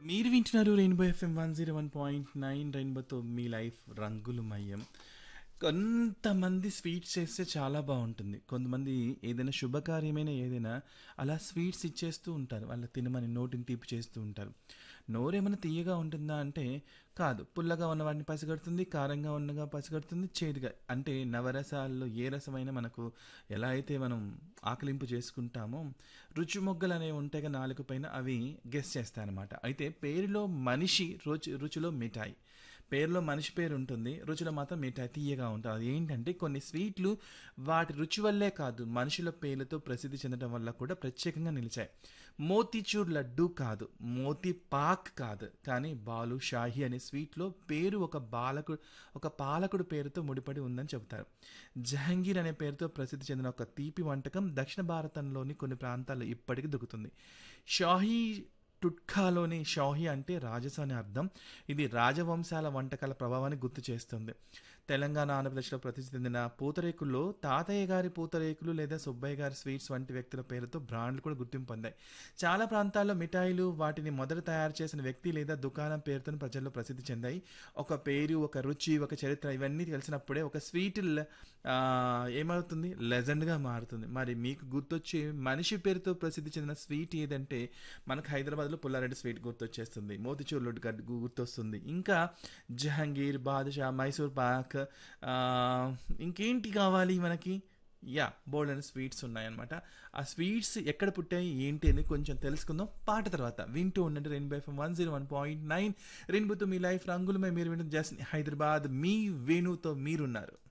మీరు వింటున్నారు rainbow FM one zero one point nine రెయిన్బోతో మీ లైఫ్ రంగులమయం కొంతమంది స్వీట్స్ చేస్తే చాలా బాగుంటుంది కొంతమంది ఏదైనా శుభకార్యమైన ఏదైనా అలా స్వీట్స్ ఇచ్చేస్తూ ఉంటారు వాళ్ళ తినమని నోటిని తీపి చేస్తూ ఉంటారు నోరేమైనా తీయగా ఉంటుందా అంటే కాదు పుల్లగా ఉన్న వాటిని పసిగడుతుంది కారంగా ఉన్నగా పసిగడుతుంది చేదుగా అంటే నవరసాల్లో ఏ రసమైనా మనకు ఎలా అయితే మనం ఆకలింపు చేసుకుంటామో రుచి మొగ్గలు అనేవి ఉంటాయి నాలుగు పైన అవి గెస్ చేస్తాయన్నమాట అయితే పేరులో మనిషి రుచి రుచిలో మిఠాయి పేరులో మనిషి పేరు ఉంటుంది రుచిలో మాత్రం మిఠాయి తీయగా ఉంటుంది అది ఏంటంటే కొన్ని స్వీట్లు వాటి రుచి వల్లే కాదు మనుషుల పేర్లతో ప్రసిద్ధి చెందడం వల్ల కూడా ప్రత్యేకంగా నిలిచాయి మోతీచూర్ లడ్డు కాదు మోతీ పాక్ కాదు కానీ బాలు షాహి అనే స్వీట్లో పేరు ఒక బాలకుడు ఒక పాలకుడు పేరుతో ముడిపడి ఉందని చెబుతారు జహంగీర్ అనే పేరుతో ప్రసిద్ధి చెందిన ఒక తీపి వంటకం దక్షిణ భారతంలోని కొన్ని ప్రాంతాల్లో ఇప్పటికీ దొరుకుతుంది షాహీ టుట్కాలోని షాహి అంటే రాజసు అనే అర్థం ఇది రాజవంశాల వంటకాల ప్రభావాన్ని గుర్తు చేస్తుంది తెలంగాణ ఆంధ్రప్రదేశ్లో ప్రసిద్ధి చెందిన పూతరేకుల్లో తాతయ్య గారి పూతరేకులు లేదా సుబ్బయ్య గారి స్వీట్స్ వంటి వ్యక్తుల పేరుతో బ్రాండ్లు కూడా గుర్తింపు పొందాయి చాలా ప్రాంతాల్లో మిఠాయిలు వాటిని మొదట తయారు చేసిన వ్యక్తి లేదా దుకాణం పేరుతో ప్రజల్లో ప్రసిద్ధి చెందాయి ఒక పేరు ఒక రుచి ఒక చరిత్ర ఇవన్నీ తెలిసినప్పుడే ఒక స్వీట్ ల- ఆ, ఏమవుతుంది లెజెండ్గా మారుతుంది మరి మీకు గుర్తొచ్చే మనిషి పేరుతో ప్రసిద్ధి చెందిన స్వీట్ ఏదంటే మనకు హైదరాబాద్లో పుల్లారెడ్డి స్వీట్ గుర్తొచ్చేస్తుంది మోతిచూర్ లడ్డు గడ్- గుర్తొస్తుంది ఇంకా జహాంగీర్ బాదుషా మైసూర్ పాక్ ఆ, ఇంకేంటి కావాలి మనకి యా బోల్డ్ అండ్ స్వీట్స్ ఉన్నాయన్నమాట ఆ స్వీట్స్ ఎక్కడ పుట్టాయి ఏంటి అని కొంచెం తెలుసుకుందాం పాట తర్వాత వింటూ ఉండండి rainbow FM one zero one point nine రెయిన్బోతో మీ లైఫ్ రంగులమే మీరు వింటుంది జస్ట్ హైదరాబాద్ మీ వేణుతో మీరున్నారు